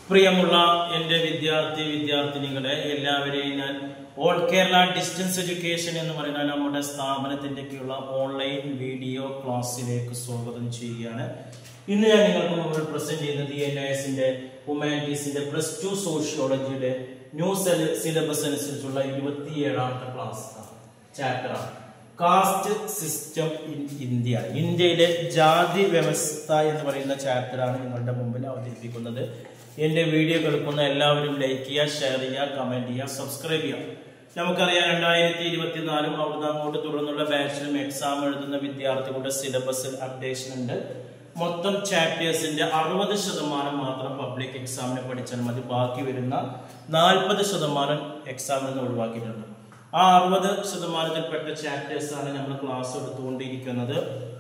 പ്രിയമുള്ള എൻ്റെ വിദ്യാർത്ഥി വിദ്യാർത്ഥിനികളെ എല്ലാവരെയും ഞാൻ ഓൾ കേരള ഡിസ്റ്റൻസ് എഡ്യൂക്കേഷൻ എന്ന് പറയുന്ന നമ്മുടെ സ്ഥാപനത്തിൻ്റെ കീഴിലുള്ള ഓൺലൈൻ വീഡിയോ ക്ലാസ്സിലേക്ക് സ്വാഗതം ചെയ്യുകയാണ് ഇന്ന് ഞാൻ നിങ്ങൾക്ക് മുമ്പിൽ പ്രസന്റ് ചെയ്യുന്നത് എൻ എസിന്റെ ഹ്യൂമാനിറ്റീസിന്റെ പ്ലസ് ടു സോഷ്യോളജിയുടെ ന്യൂ സിലബസ് അനുസരിച്ചുള്ള ഇരുപത്തിയേഴാമത്തെ ക്ലാസ് ചാപ്റ്ററാണ് കാസ്റ്റ് സിസ്റ്റം ഇൻ ഇന്ത്യ ഇന്ത്യയിലെ ജാതി വ്യവസ്ഥ എന്ന് പറയുന്ന ചാപ്റ്ററാണ് നിങ്ങളുടെ മുമ്പിൽ അവതരിപ്പിക്കുന്നത് എന്റെ വീഡിയോ കേൾക്കുന്ന എല്ലാവരും ലൈക്ക് ചെയ്യുക ഷെയർ ചെയ്യുക കമന്റ് ചെയ്യുക സബ്സ്ക്രൈബ് ചെയ്യുക നമുക്കറിയാം രണ്ടായിരത്തി ഇരുപത്തിനാലും അവിടുന്ന് അങ്ങോട്ട് തുടർന്നുള്ള ബാച്ചിലും എക്സാം എഴുതുന്ന വിദ്യാർത്ഥികളുടെ സിലബസിൽ അപ്ഡേഷൻ ഉണ്ട് മൊത്തം ചാപ്റ്റേഴ്സിന്റെ അറുപത് ശതമാനം മാത്രം പബ്ലിക് എക്സാമിന് പഠിച്ചാൽ മതി ബാക്കി വരുന്ന നാൽപ്പത് ശതമാനം എക്സാമിൽ നിന്ന് ഒഴിവാക്കിയിട്ടുണ്ട് ആ അറുപത് ശതമാനത്തിൽപ്പെട്ട ചാപ്റ്റേഴ്സ് ആണ് നമ്മൾ ക്ലാസ് എടുത്തുകൊണ്ടിരിക്കുന്നത്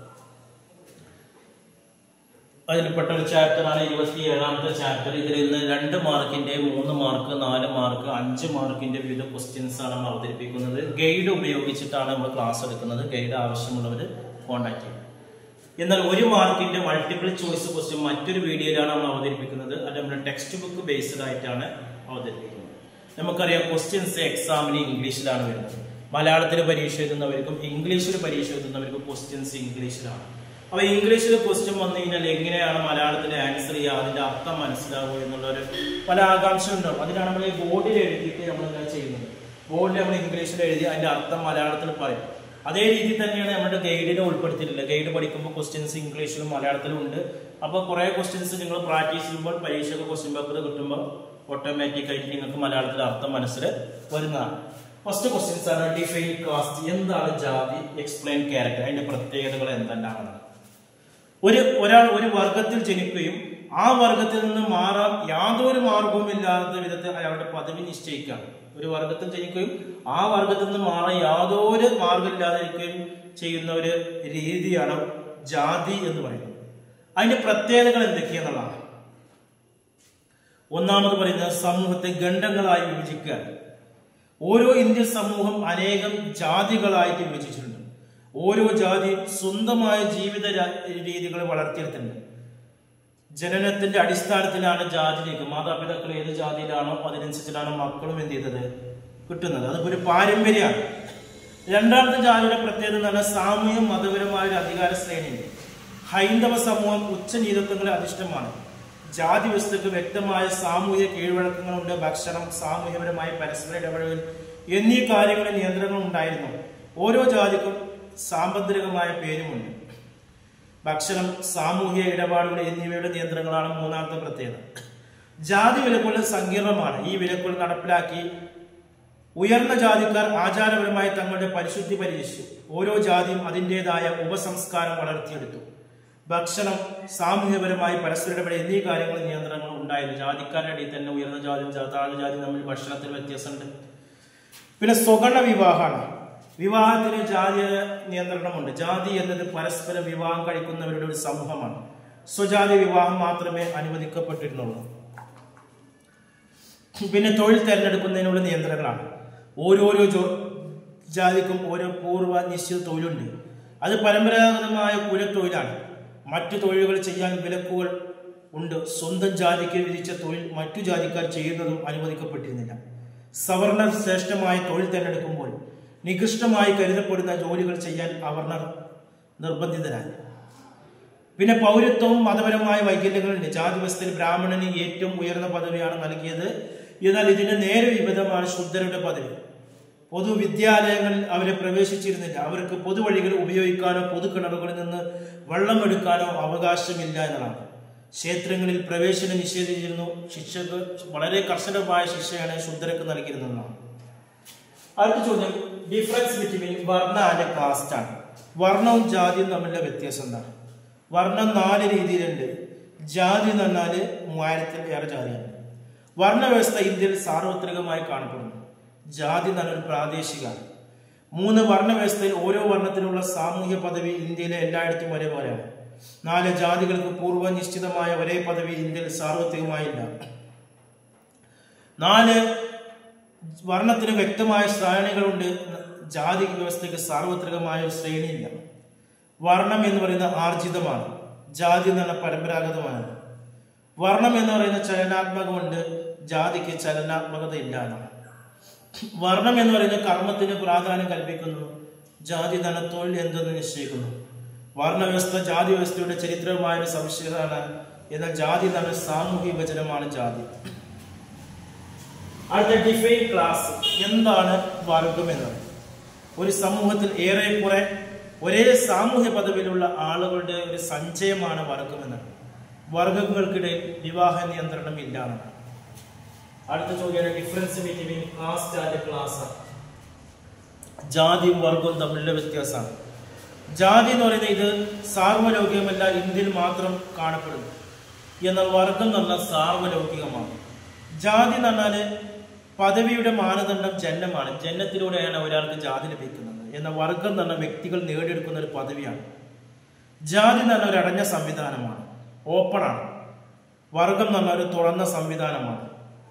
അതിൽപ്പെട്ട ഒരു ചാപ്റ്ററാണ് ഇരുപത്തി ഏഴാമത്തെ ചാപ്റ്റർ ഇതിൽ ഇന്ന് രണ്ട് മാർക്കിന്റെ മൂന്ന് മാർക്ക് നാല് മാർക്ക് അഞ്ച് മാർക്കിന്റെ വിവിധ ക്വസ്റ്റ്യൻസ് ആണ് നമ്മൾ അവതരിപ്പിക്കുന്നത് ഗൈഡ് ഉപയോഗിച്ചിട്ടാണ് നമ്മൾ ക്ലാസ് എടുക്കുന്നത് ഗൈഡ് ആവശ്യമുള്ളവർ കോൺടാക്ട് ചെയ്യും എന്നാൽ ഒരു മാർക്കിന്റെ മൾട്ടിപ്പിൾ ചോയ്സ് ക്വസ്റ്റ്യൻ മറ്റൊരു വീഡിയോയിലാണ് നമ്മൾ അവതരിപ്പിക്കുന്നത് അത് നമ്മുടെ ടെക്സ്റ്റ് ബുക്ക് ബേസ്ഡ് ആയിട്ടാണ് അവതരിപ്പിക്കുന്നത് നമുക്കറിയാം ക്വസ്റ്റ്യൻസ് എക്സാമിന് ഇംഗ്ലീഷിലാണ് വരുന്നത് മലയാളത്തിൽ പരീക്ഷ എഴുതുന്നവർക്കും ഇംഗ്ലീഷിൽ പരീക്ഷ എഴുതുന്നവർക്കും ക്വസ്റ്റ്യൻസ് ഇംഗ്ലീഷിലാണ് അപ്പൊ ഇംഗ്ലീഷിൽ ക്വസ്റ്റ്യൻ വന്നു കഴിഞ്ഞാൽ എങ്ങനെയാണ് മലയാളത്തിൽ ആൻസർ ചെയ്യുക അതിന്റെ അർത്ഥം മനസ്സിലാവുക എന്നുള്ള ഒരു പല ആകാംക്ഷ ഉണ്ടാവും അതിനാണ് നമ്മൾ ഈ ബോർഡിൽ എഴുതിയിട്ട് നമ്മൾ ഇങ്ങനെ ചെയ്യുന്നത് ബോർഡിൽ നമ്മൾ ഇംഗ്ലീഷിൽ എഴുതി അതിന്റെ അർത്ഥം മലയാളത്തിൽ പറയും അതേ രീതി തന്നെയാണ് നമ്മുടെ ഗൈഡിനെ ഉൾപ്പെടുത്തിയിട്ടുള്ളത് ഗൈഡ് പഠിക്കുമ്പോൾ ക്വസ്റ്റ്യൻസ് ഇംഗ്ലീഷിലും മലയാളത്തിലും ഉണ്ട് അപ്പോൾ കുറെ ക്വസ്റ്റ്യൻസ് നിങ്ങൾ പ്രാക്ടീസ് ചെയ്യുമ്പോൾ പരീക്ഷയ്ക്ക് ക്വസ്റ്റ്യൻ പേപ്പർ കിട്ടുമ്പോൾ ഓട്ടോമാറ്റിക് ആയിട്ട് നിങ്ങൾക്ക് മലയാളത്തിൽ അർത്ഥം മനസ്സിൽ വരുന്നതാണ് ഫസ്റ്റ് ക്വസ്റ്റ്യൻസ് ആണ് ഡിഫൈൻ കാസ്റ്റ് എന്താണ് ജാതി എക്സ്പ്ലെയിൻ ക്യാരക്ടർ അതിന്റെ പ്രത്യേകതകൾ എന്തെല്ലാമാണ് ഒരു ഒരാൾ ഒരു വർഗത്തിൽ ജനിക്കുകയും ആ വർഗത്തിൽ നിന്ന് മാറാൻ യാതൊരു മാർഗവും ഇല്ലാത്ത വിധത്തിൽ അയാളുടെ പദവി നിശ്ചയിക്കുകയാണ് ഒരു വർഗത്തിൽ ജനിക്കുകയും ആ വർഗത്തിൽ നിന്ന് മാറാൻ യാതൊരു മാർഗമില്ലാതിരിക്കുകയും ചെയ്യുന്ന ഒരു രീതിയാണ് ജാതി എന്ന് പറയുന്നത് അതിന്റെ പ്രത്യേകതകൾ എന്തൊക്കെയാന്നുള്ളതാണ് ഒന്നാമത് പറയുന്നത് സമൂഹത്തെ ഖണ്ഡങ്ങളായി വിഭജിക്കുക ഓരോ ഇന്ത്യൻ സമൂഹം അനേകം ജാതികളായിട്ട് വിഭജിച്ചിട്ടുണ്ട് ഓരോ ജാതിയും സ്വന്തമായ ജീവിത രീതികൾ വളർത്തിയെടുത്തിട്ടുണ്ട് ജനനത്തിന്റെ അടിസ്ഥാനത്തിലാണ് ജാതി നീക്കം മാതാപിതാക്കൾ ഏത് ജാതിയിലാണോ അതിനനുസരിച്ചിട്ടാണ് മക്കളും എന്ത് ചെയ്തത് കിട്ടുന്നത് അതിപ്പോ ഒരു പാരമ്പര്യമാണ് രണ്ടാമത്തെ ജാതിയുടെ പ്രത്യേകത എന്ന് പറഞ്ഞാൽ സാമൂഹ്യ മതപരമായ ഒരു അധികാര ശ്രേണിയുണ്ട് ഹൈന്ദവ സമൂഹം ഉച്ചനീതത്വങ്ങളെ അധിഷ്ഠമാണ് ജാതി വ്യവസ്ഥയ്ക്ക് വ്യക്തമായ സാമൂഹിക കീഴ്വഴക്കങ്ങളുണ്ട് ഭക്ഷണം സാമൂഹ്യപരമായ പരസ്പര ഇടപെടൽ എന്നീ കാര്യങ്ങളിൽ നിയന്ത്രണങ്ങൾ ഉണ്ടായിരുന്നു ഓരോ ജാതിക്കും സാമ്പത്തികമായ പേരുമുണ്ട് ഭക്ഷണം സാമൂഹിക ഇടപാടുകൾ എന്നിവയുടെ നിയന്ത്രണങ്ങളാണ് മൂന്നാമത്തെ പ്രത്യേകത ജാതി വിലക്കുകൾ സങ്കീർണമാണ് ഈ വിലക്കുകൾ നടപ്പിലാക്കി ഉയർന്ന ജാതിക്കാർ ആചാരപരമായി തങ്ങളുടെ പരിശുദ്ധി പരിരക്ഷിച്ചു ഓരോ ജാതിയും അതിൻ്റെതായ ഉപസംസ്കാരം വളർത്തിയെടുത്തു ഭക്ഷണം സാമൂഹ്യപരമായി പരസ്പര ഇടപെടൽ എന്നീ കാര്യങ്ങൾ നിയന്ത്രണങ്ങൾ ഉണ്ടായിരുന്നു ജാതിക്കാരുടെ ഇടയിൽ തന്നെ ഉയർന്ന ജാതിയും താഴ്ന്ന ജാതിയും തമ്മിൽ ഭക്ഷണത്തിൽ വ്യത്യാസമുണ്ട് പിന്നെ സ്വഗണ വിവാഹമാണ് വിവാഹത്തിന് ജാതി നിയന്ത്രണമുണ്ട് ജാതി എന്നത് പരസ്പരം വിവാഹം കഴിക്കുന്നവരുടെ ഒരു സമൂഹമാണ് സ്വജാതി വിവാഹം മാത്രമേ അനുവദിക്കപ്പെട്ടിരുന്നുള്ളൂ പിന്നെ തൊഴിൽ തിരഞ്ഞെടുക്കുന്നതിനുള്ള നിയന്ത്രണങ്ങളാണ് ഓരോരോ ജോ ജാതിക്കും ഓരോ പൂർവ്വ നിശ്ചിത തൊഴിലുണ്ട് അത് പരമ്പരാഗതമായ കുലത്തൊഴിലാണ് മറ്റു തൊഴിലുകൾ ചെയ്യാൻ വിലക്കുകൾ ഉണ്ട് സ്വന്തം ജാതിക്ക് വിധിച്ച തൊഴിൽ മറ്റു ജാതിക്കാർ ചെയ്യുന്നതും അനുവദിക്കപ്പെട്ടിരുന്നില്ല സവർണർ ശ്രേഷ്ഠമായ തൊഴിൽ തിരഞ്ഞെടുക്കുമ്പോൾ നികൃഷ്ടമായി കരുതപ്പെടുന്ന ജോലികൾ ചെയ്യാൻ അവർണർ നിർബന്ധിതരായി പിന്നെ പൗരത്വവും മതപരമായ വൈകല്യങ്ങളുണ്ട് ജാതി വ്യവസ്ഥയിൽ ബ്രാഹ്മണന് ഏറ്റവും ഉയർന്ന പദവിയാണ് നൽകിയത് എന്നാൽ ഇതിന് നേരെ വിപരീതമാണ് ശുദ്ധരുടെ പദവി പൊതുവിദ്യാലയങ്ങളിൽ അവരെ പ്രവേശിച്ചിരുന്നില്ല അവർക്ക് പൊതുവഴികൾ ഉപയോഗിക്കാനോ പൊതുകിണറുകളിൽ നിന്ന് വെള്ളമെടുക്കാനോ അവകാശമില്ല എന്നതാണ് ക്ഷേത്രങ്ങളിൽ പ്രവേശനം നിഷേധിച്ചിരുന്നു ശിക്ഷക്ക് വളരെ കർശനമായ ശിക്ഷയാണ് ശുദ്ധരക്ക് നൽകിയിരുന്നതാണ് അടുത്ത ചോദ്യം difference between varna and caste ആണ് വർണ്ണവും ജാതിയും തമ്മിലുള്ള വ്യത്യാസം എന്താണ് വർണ്ണം നാല് രീതിയിലുണ്ട് ജാതി എന്ന് പറഞ്ഞാല് മൂവായിരത്തിൽ ഏറെ ജാതിയാണ് വർണ്ണവ്യവസ്ഥ ഇന്ത്യയിൽ സാർവത്രികമായി കാണപ്പെടുന്നു ജാതി എന്ന് പറഞ്ഞൊരു പ്രാദേശികമാണ് മൂന്ന് വർണ്ണവ്യവസ്ഥയിൽ ഓരോ വർണ്ണത്തിനുള്ള സാമൂഹ്യ പദവി ഇന്ത്യയിലെ എല്ലായിടത്തും ഒരേപോലെയാണ് നാല് ജാതികൾക്ക് പൂർവ്വ നിശ്ചിതമായ ഒരേ പദവി ഇന്ത്യയിൽ സാർവത്രികമായില്ല നാല് വർണ്ണത്തിന് വ്യക്തമായ ശ്രേണികളുണ്ട് ജാതി വ്യവസ്ഥയ്ക്ക് സാർവത്രികമായ ഒരു ശ്രേണിയില്ല വർണ്ണം എന്ന് പറയുന്നത് ആർജിതമാണ് ജാതി എന്ന് പറഞ്ഞാൽ പരമ്പരാഗതമാണ് വർണ്ണം എന്ന് പറയുന്ന ചലനാത്മകമുണ്ട് ജാതിക്ക് ചലനാത്മകത ഇല്ല എന്നാണ് വർണ്ണം എന്ന് പറയുന്ന കർമ്മത്തിന് പ്രാധാന്യം കൽപ്പിക്കുന്നു ജാതി ധനത്തൊഴിൽ എന്തെന്ന് നിശ്ചയിക്കുന്നു വർണ്ണവ്യവസ്ഥ ജാതി വ്യവസ്ഥയുടെ ചരിത്രമായ ഒരു സവിശേഷതയാണ് എന്നാൽ ജാതി ധന സാമൂഹിക വിഭജനമാണ് ജാതി അടുത്ത ഡിഫൈൻ ക്ലാസ് എന്താണ് വർഗം എന്നത് ഒരു സമൂഹത്തിൽ ഏറെക്കുറെ ഒരേ സാമൂഹ്യ പദവിയിലുള്ള ആളുകളുടെ ഒരു സഞ്ചയമാണ് വർഗം എന്നത് വർഗങ്ങൾക്കിടയിൽ വിവാഹ നിയന്ത്രണം ഇല്ലാണ് അടുത്ത ചോദ്യമാണ് difference between caste and class ജാതിയും വർഗവും തമ്മിലുള്ള വ്യത്യാസമാണ് ജാതി എന്ന് പറയുന്നത് ഇത് സാർവലൗകികമല്ല ഇന്ത്യയിൽ മാത്രം കാണപ്പെടുന്നു എന്നാൽ വർഗം എന്ന് പറഞ്ഞാൽ സാർവലൗകികമാണ് ജാതി എന്ന് പറഞ്ഞാല് പദവിയുടെ മാനദണ്ഡം ജന്മമാണ് ജന്മത്തിലൂടെയാണ് ഒരാൾക്ക് ജാതി ലഭിക്കുന്നത് എന്നാൽ വർഗം എന്ന് പറഞ്ഞാൽ വ്യക്തികൾ നേടിയെടുക്കുന്ന ഒരു പദവിയാണ് ജാതി എന്ന് പറഞ്ഞാൽ ഒരു അടഞ്ഞ സംവിധാനമാണ് ഓപ്പണാണ് വർഗം എന്ന് പറഞ്ഞാൽ ഒരു തുറന്ന സംവിധാനമാണ്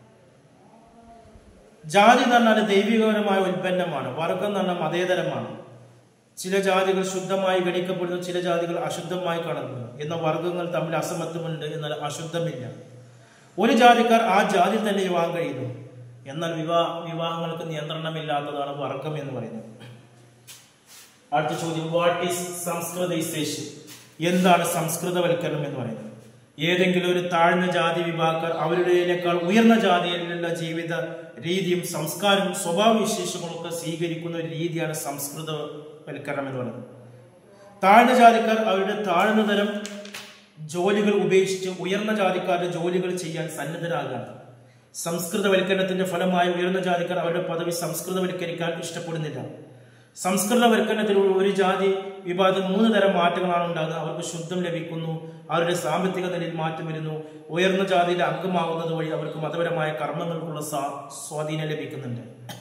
ജാതി എന്ന് പറഞ്ഞാൽ ദൈവികപരമായ ഉൽപ്പന്നമാണ് വർഗം എന്ന് പറഞ്ഞാൽ മതേതരമാണ് ചില ജാതികൾ ശുദ്ധമായി ഗണിക്കപ്പെടുന്നു ചില ജാതികൾ അശുദ്ധമായി കാണപ്പെടുന്നു എന്ന വർഗങ്ങൾ തമ്മിൽ അസമത്വമുണ്ട് എന്നാൽ അശുദ്ധമില്ല ഒരു ജാതിക്കാർ ആ ജാതി തന്നെ വിവാഹം കഴിയുന്നു എന്നാൽ വിവാഹ വിവാഹങ്ങൾക്ക് നിയന്ത്രണമില്ലാത്തതാണ് വർഗം എന്ന് പറയുന്നത് അടുത്ത ചോദ്യം വാട്ട് ഈസ് സംസ്കൃതൈസേഷൻ എന്താണ് സംസ്കൃതവൽക്കരണം എന്ന് പറയുന്നത് ഏതെങ്കിലും ഒരു താഴ്ന്ന ജാതി വിഭാഗക്കാർ അവരുടേതിനേക്കാൾ ഉയർന്ന ജാതിയിലുള്ള ജീവിത രീതിയും സംസ്കാരവും സ്വഭാവ വിശേഷങ്ങളൊക്കെ സ്വീകരിക്കുന്ന ഒരു രീതിയാണ് സംസ്കൃതവൽക്കരണം എന്ന് പറയുന്നത് താഴ്ന്ന ജാതിക്കാർ അവരുടെ താഴ്ന്ന തരം ജോലികൾ ഉപേക്ഷിച്ച് ഉയർന്ന ജാതിക്കാരുടെ ജോലികൾ ചെയ്യാൻ സന്നദ്ധരാകാണ് സംസ്കൃതവൽക്കരണത്തിന്റെ ഫലമായി ഉയർന്ന ജാതിക്കാർ അവരുടെ പദവി സംസ്കൃതവൽക്കരിക്കാൻ ഇഷ്ടപ്പെടുന്നില്ല സംസ്കൃതവൽക്കരണത്തിലൂടെ ഒരു ജാതി വിഭാഗത്തിൽ മൂന്ന് തരം മാറ്റങ്ങളാണ് ഉണ്ടാകുന്നത് അവർക്ക് ശുദ്ധം ലഭിക്കുന്നു അവരുടെ സാമ്പത്തിക നിലയിൽ മാറ്റം വരുന്നു ഉയർന്ന ജാതിയിൽ അംഗമാകുന്നത് വഴി അവർക്ക് മതപരമായ കർമ്മങ്ങൾക്കുള്ള സ്വാ- സ്വാധീനം ലഭിക്കുന്നുണ്ട്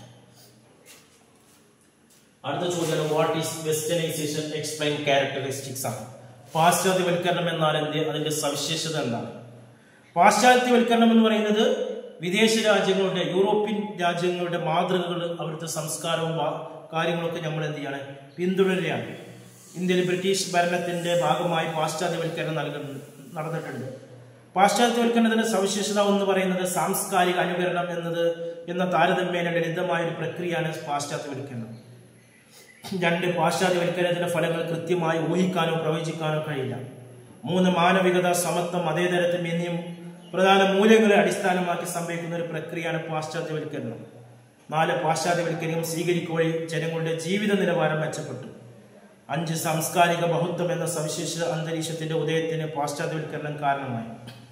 അടുത്ത ചോദ്യം what is westernisation explain characteristics ആണ് പാശ്ചാത്യവൽക്കരണം എന്നാൽ എന്ത് അതിന്റെ സവിശേഷത എന്താണ് പാശ്ചാത്യവൽക്കരണം എന്ന് പറയുന്നത് വിദേശ രാജ്യങ്ങളുടെ യൂറോപ്യൻ രാജ്യങ്ങളുടെ മാതൃകകൾ അവിടുത്തെ സംസ്കാരവും വാ- കാര്യങ്ങളൊക്കെ നമ്മൾ എന്ത് ചെയ്യാണ് പിന്തുടരുകയാണ് ഇന്ത്യയിൽ ബ്രിട്ടീഷ് ഭരണത്തിന്റെ ഭാഗമായി പാശ്ചാത്യവൽക്കരണം നൽകുന്നു നടന്നിട്ടുണ്ട് പാശ്ചാത്യവൽക്കരണത്തിന്റെ സവിശേഷത എന്ന് പറയുന്നത് സാംസ്കാരിക അനുകരണം എന്നത് എന്ന താരതമ്യേന ലളിതമായ ഒരു പ്രക്രിയയാണ് പാശ്ചാത്യവൽക്കരണം രണ്ട് പാശ്ചാത്യവൽക്കരണത്തിന്റെ ഫലങ്ങൾ കൃത്യമായി ഊഹിക്കാനോ പ്രവചിക്കാനോ കഴിയില്ല മൂന്ന് മാനവികത സമത്വം മതേതരത്വം എന്നിയും പ്രധാന മൂല്യങ്ങളെ അടിസ്ഥാനമാക്കി സംഭവിക്കുന്ന ഒരു പ്രക്രിയയാണ് പാശ്ചാത്യവൽക്കരണം നാല് പാശ്ചാത്യവൽക്കരണം സ്വീകരിക്കുകയും ജനങ്ങളുടെ ജീവിത നിലവാരം മെച്ചപ്പെട്ടു അഞ്ച് സാംസ്കാരിക ബഹുത്വം എന്ന സവിശേഷ അന്തരീക്ഷത്തിന്റെ ഉദയത്തിന് പാശ്ചാത്യവൽക്കരണം കാരണമായി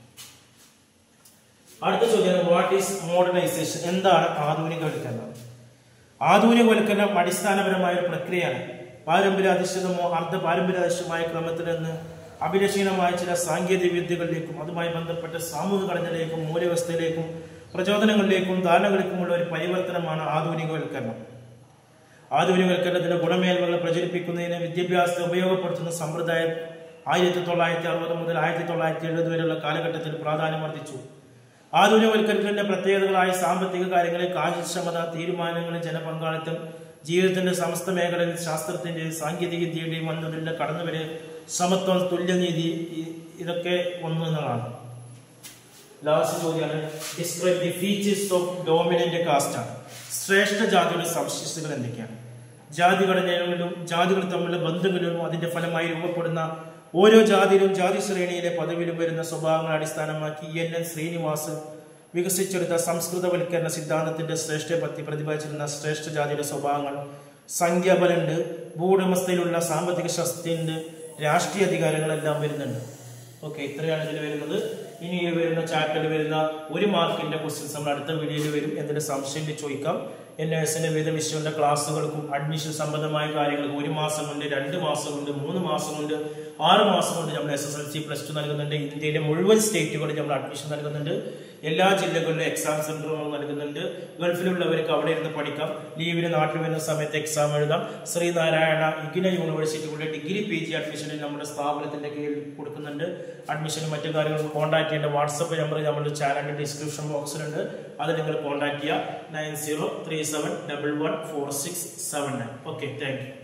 അടുത്ത ചോദ്യം വാട്ട് ഈസ് മോഡേണൈസേഷൻ എന്താണ് ആധുനികവൽക്കരണം ആധുനികവൽക്കരണം അടിസ്ഥാനപരമായ ഒരു പ്രക്രിയയാണ് പാരമ്പര്യാധിഷ്ഠിതമോ അർദ്ധ പാരമ്പര്യാധിഷ്ഠിതമായ ക്രമത്തിൽ നിന്ന് അഭിലഷീനമായ ചില സാങ്കേതിക വിദ്യകളിലേക്കും അതുമായി ബന്ധപ്പെട്ട സാമൂഹിക ഘടനയിലേക്കും മൂല്യവസ്ഥയിലേക്കും പ്രചോദനങ്ങളിലേക്കും ധാരണകളിലേക്കുമുള്ള ഒരു പരിവർത്തനമാണ് ആധുനികവൽക്കരണം ആധുനികവൽക്കരണത്തിന്റെ ഗുണമേന്മകൾ പ്രചരിപ്പിക്കുന്നതിന് വിദ്യാഭ്യാസത്തെ ഉപയോഗപ്പെടുത്തുന്ന സമ്പ്രദായം ആയിരത്തി തൊള്ളായിരത്തി അറുപത് മുതൽ ആയിരത്തി തൊള്ളായിരത്തി എഴുപത് വരെയുള്ള കാലഘട്ടത്തിൽ പ്രാധാന്യം വർദ്ധിച്ചു ആധുനികവൽക്കരണത്തിന്റെ പ്രത്യേകതകളായ സാമ്പത്തിക കാര്യങ്ങളിൽ കാര്യക്ഷമത തീരുമാനങ്ങളിൽ ജനപങ്കാളിത്തം ജീവിതത്തിന്റെ സമസ്ത മേഖലകളിൽ ശാസ്ത്രത്തിന്റെയും സാങ്കേതിക വിദ്യയുടെയും വന്നതിന്റെ കടന്നുവരെ സമത്വം തുല്യനീതി ഇ- ഇതൊക്കെ വന്നു എന്നതാണ് ലാസ്റ്റ് ചോദ്യമാണ് describe the features of dominant caste ആണ് ശ്രേഷ്ഠ ജാതിയുടെ സവിശേഷതകൾ എന്തൊക്കെയാണ് ജാതി ഘടനകളിലും ജാതികൾ തമ്മിലുള്ള ബന്ധങ്ങളിലും അതിന്റെ ഫലമായി രൂപപ്പെടുന്ന ഓരോ ജാതിയിലും ജാതി ശ്രേണിയിലെ പദവിയിലും വരുന്ന സ്വഭാവങ്ങൾ അടിസ്ഥാനമാക്കി എൻ എൻ ശ്രീനിവാസ് വികസിച്ചെടുത്ത സംസ്കൃതവൽക്കരണ സിദ്ധാന്തത്തിന്റെ ശ്രേഷ്ഠപത്തി പ്രതിപാദിച്ചിരുന്ന ശ്രേഷ്ഠ ജാതിയുടെ സ്വഭാവങ്ങൾ സംഖ്യാബലുണ്ട് ഭൂവുടമസ്ഥയിലുള്ള സാമ്പത്തിക ശക്തിയുണ്ട് രാഷ്ട്രീയ അധികാരങ്ങളെല്ലാം വരുന്നുണ്ട് ഓക്കെ ഇത്രയാണ് ഇതിൽ വരുന്നത് ഇനി ഈ വരുന്ന ചാപ്റ്ററിൽ വരുന്ന ഒരു മാർക്കിന്റെ ക്വസ്റ്റ്യൻസ് നമ്മൾ അടുത്ത വീഡിയോയിൽ വരും എന്തിന്റെ സംശയം ചോദിക്കാം എൻ എസിന്റെ വിവിധ വിഷയങ്ങളുടെ ക്ലാസ്സുകൾക്കും അഡ്മിഷൻ സംബന്ധമായ കാര്യങ്ങൾക്കും ഒരു മാസം കൊണ്ട് രണ്ട് മാസം കൊണ്ട് മൂന്ന് മാസം കൊണ്ട് ആറ് മാസം കൊണ്ട് നമ്മൾ S S L C plus two നൽകുന്നുണ്ട് ഇന്ത്യയിലെ മുഴുവൻ സ്റ്റേറ്റുകളിൽ നമ്മൾ അഡ്മിഷൻ നൽകുന്നുണ്ട് എല്ലാ ജില്ലകളിലും എക്സാം സെന്ററുകൾ നൽകുന്നുണ്ട് ഗൾഫിലുള്ളവർക്ക് അവിടെ ഇരുന്ന് പഠിക്കാം ലീവിന് നാട്ടിൽ വരുന്ന സമയത്ത് എക്സാം എഴുതാം ശ്രീനാരായണ ഇഗ്ന യൂണിവേഴ്സിറ്റിയുടെ ഡിഗ്രി പി ജി അഡ്മിഷന് നമ്മുടെ സ്ഥാപനത്തിന്റെ കീഴിൽ കൊടുക്കുന്നുണ്ട് അഡ്മിഷനും മറ്റു കാര്യങ്ങളും കോൺടാക്ട് ചെയ്യേണ്ട വാട്സപ്പ് നമ്പർ നമ്മുടെ ചാനലിന്റെ ഡിസ്ക്രിപ്ഷൻ ബോക്സിലുണ്ട് അത് നിങ്ങൾ കോൺടാക്ട് ചെയ്യുക nine zero three seven double one four six seven nine okay thank U